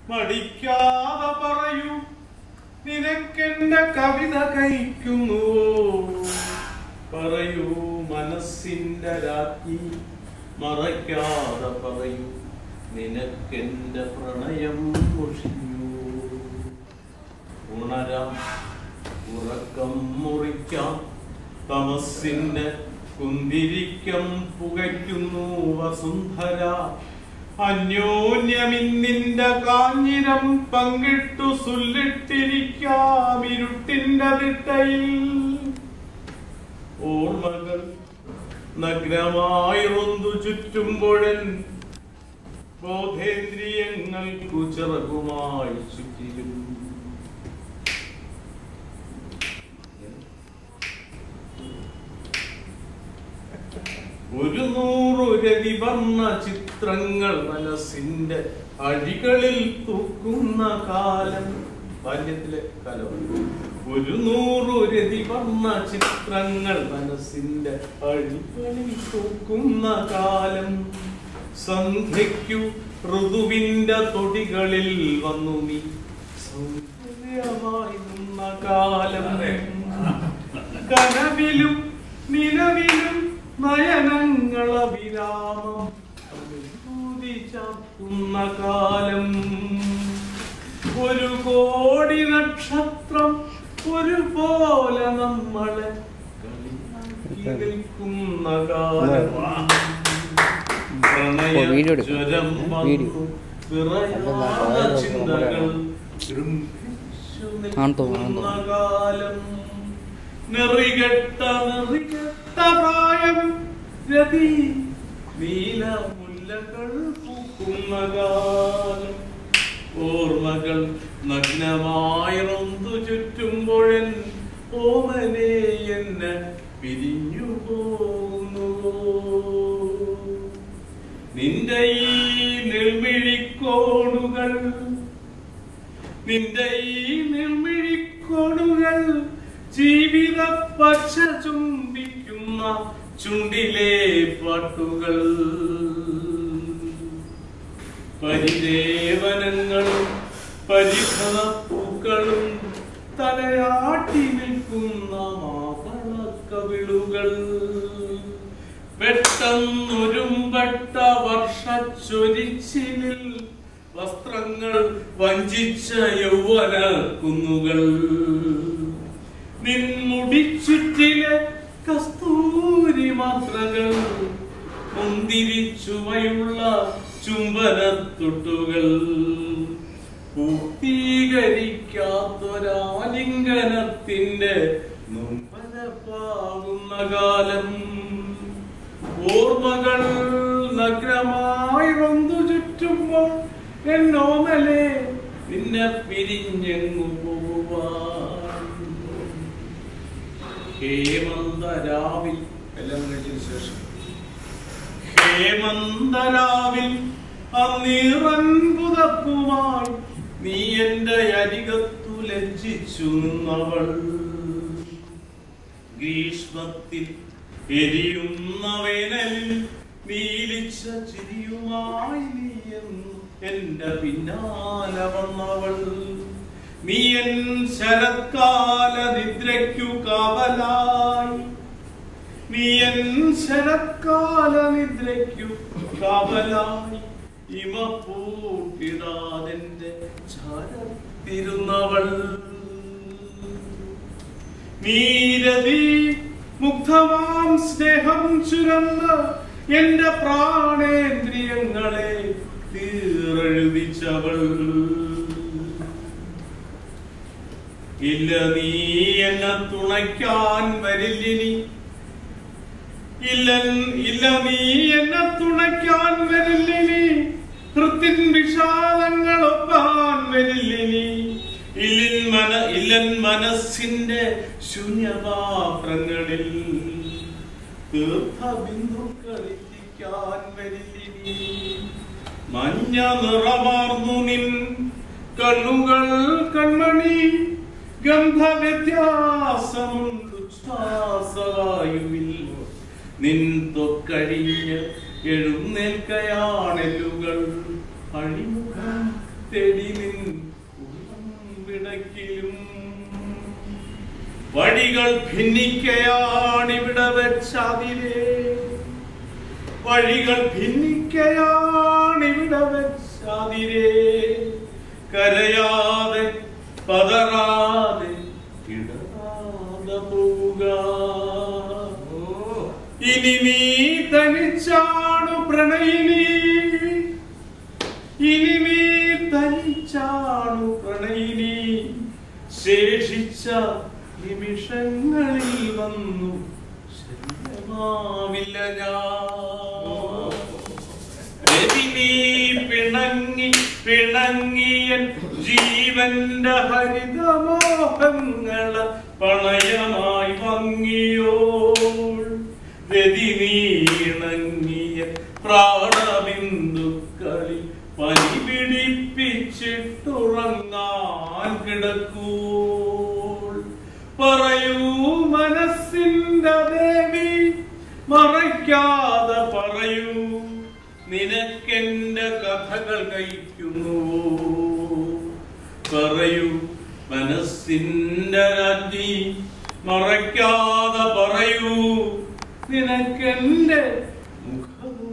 മടിക്കാതെ പറയൂ നിനക്കെന്റെ കവിത കഴിക്കുന്നുവോ പറയൂ മനസ്സിന്റെ രാജ്ഞി മറയ്ക്കാതെ പറയൂ നിനക്കെന്റെ പ്രണയം മുഷിഞ്ഞു ഉണരാം ഉറക്കം മുറിക്കാം തമസിന്റെ കുന്തിരിക്കം പുകയ്ക്കുന്നു വസുന്ധര അന്യോന്യമിന്നിന്റെ കാഞ്ഞിരം പങ്കിട്ടു സുല്ലിട്ടിരിക്കാം ഇരുട്ടിന്റെ തിട്ടയിൽ ഓർമ്മകൾ നഗ്നമായി റൊന്തു ചുറ്റുമ്പോഴൻ ബോധേന്ദ്രിയങ്ങൾക്കു ചിറകുമായി ചുറ്റിലും ഒരു നൂറു രതിവർണ്ണ ചിത്രങ്ങൾ മനസ്സിന്റെ അഴികളിൽ തൂക്കുന്ന കാലം ബാല്യത്തിലെ കാലം ഒരു നൂറു രതിവർണ്ണ ചിത്രങ്ങൾ മനസ്സിന്റെ അഴികളിൽ തൂക്കുന്ന കാലം സന്ധ്യയ്ക്കു ഋതുവിന്റെ തൊടികളിൽ വന്നു നീ സൗന്ദര്യമായി നിന്ന കാലം കനവിലും നിലവിലും നയനങ്ങള വിരാമം അനുഭൂതി ചാർത്തുന്ന കാലം ഒരു കോടി നക്ഷത്രം ഒരുപോലെ നമ്മളെ കളിയാക്കി നിൽക്കുന്ന കാലം ഓ, വീഡിയോ എടുക്ക്. പ്രണയജ്വരം വീഡിയോ. വന്നു വിറയാത ചിന്തകൾ ഗ്രഹിച്ചു ആണെന്ന് തോന്നുന്നു, നിൽക്കുന്ന ആണെന്ന് കാലം നെറികെട്ട നെറികെട്ട പ്രായം രതി നീല മുല്ലകൾ പൂക്കുന്ന കാലം ഓർമ്മകൾ നഗ്നമായി റൊന്തു ചുറ്റുമ്പോഴൻ ഓമനെ എന്നെ പിരിഞ്ഞു പോകുന്നുവോ നിന്റെ ഈ നിർമിഴിക്കോണുകൾ നിന്റെ ഈ നിർമിഴിക്കോണുകൾ ജീവിത പച്ച ചുംബിക്കുന്ന ചുണ്ടിലെ പാട്ടുകൾ പരിദേവനങ്ങളും പരിഭവ പൂക്കളും തലയാട്ടി നിൽക്കുന്ന മാതളക്കവിളുകൾ പെട്ടെന്നൊരുമ്പെട്ട വർഷച്ചൊരിച്ചിലിൽ വസ്ത്രങ്ങൾ വഞ്ചിച്ച യൗവന കുന്നുകൾ നിൻമുടിച്ചുറ്റിലെ കസ്തൂരി മാത്രകൾ മുന്തിരിച്ചുവയുള്ള ചുംബനത്തൊട്ടുകൾ പൂർത്തീകരിക്കാത്തൊരാലിംഗനത്തിന്റെ നൊമ്പരപ്പാകുന്ന കാലം ഓർമ്മകൾ നഗ്രമായി വന്നു ചുറ്റുമ്പോൾ എന്നോമലെ നിന്നെ പിരിഞ്ഞെങ്ങു പോവാൻ ഹേമന്തരാവിൽ എല്ലാം കഴിഞ്ഞതിന് ശേഷം ഹേമന്തരാവിൽ അന്നീറൻ പുതപ്പുമായി നീ എന്റെ അരികത്തു ലജ്ജിച്ചു നിന്നവൾ ഗ്രീഷ്മത്തിൽ എരിയുന്ന വേനലിൽ നീലിച്ച ചിരിയുമായി നീ എന്നും എന്റെ പിന്നാലെ വന്നവൾ നീ എൻ ശരത്കാല നിദ്രയ്ക്കു കാവലായി നീ എൻ ശരത്കാല നിദ്രയ്ക്കു കാവലായി ഇമ പൂട്ടിടാതെന്റെ ചാരത്തിരുന്നവൾ നീരതി മുഗ്ധമാം സ്നേഹം ചുരന്ന് എന്റെ പ്രാണേന്ദ്രിയങ്ങളെ തീറെഴുതിച്ചവൾ ഇല്ല നീ എന്നെ തുണയ്ക്കാൻ വരില്ലിനി ഇല്ല ഇല്ല നീ എന്നെ തുണയ്ക്കാൻ വരില്ലിനി ഹൃത്തിൻ വിഷാദങ്ങൾ ഒപ്പാൻ വരില്ലിനി ഇല്ലിൻ മന ഇല്ലൻ മനസ്സിന്റെ ശൂന്യപാത്രങ്ങളിൽ തീർത്ഥബിന്ദുക്കളിക്കാൻ വരില്ലിനി മഞ്ഞ നിറമാർന്നു നിൻ കണ്ണുകൾ കൺമണി ഗന്ധവ്യത്യാസമുണ്ട് ശ്വാസവായുവിൽ നിൻ തൊക്കഴിഞ്ഞ് എഴുന്നേൽക്കയാണെല്ലുകൾ അഴിമുഖം തേടി നിൻ വഴികൾ ഭിന്നിക്കയാണിവിടെ വെച്ചാതിരേ വഴികൾ ഭിന്നിക്കയാണിവിടെ വെച്ചാതിരേ കരയാതെ പതറാതെ ഇടറാതെ പോവുക ഇനി നീ തനിച്ചാണു പ്രണയിനി ഇനി നീ തനിച്ചാണു പ്രണയിനി ശേഷിച്ച നിമിഷങ്ങളിൽ വന്നു ശല്യമാവില്ല ഞാൻ രവി നീ പിണങ്ങി പിണങ്ങിയൻ ജീവന്റെ ഹരിതമോഹങ്ങള പണയമായി വങ്ങിയോൾ രതി നീണങ്ങിയ പ്രാണബിന്ദുക്കളിൽ പനി പിടിപ്പിച്ചിട്ടുറങ്ങാൻ കിടക്കൂൾ പറയൂ മനസ്സിന്റെ ദേവി മറയ്ക്കാതെ പറയൂ നിനക്കെന്റെ കഥകൾ കഴിക്കുന്നു പറയൂ മനസ്സിന്റെ രാജ്ഞി മറയ്ക്കാതെ പറയൂ നിനക്കെന്റെ മുഖം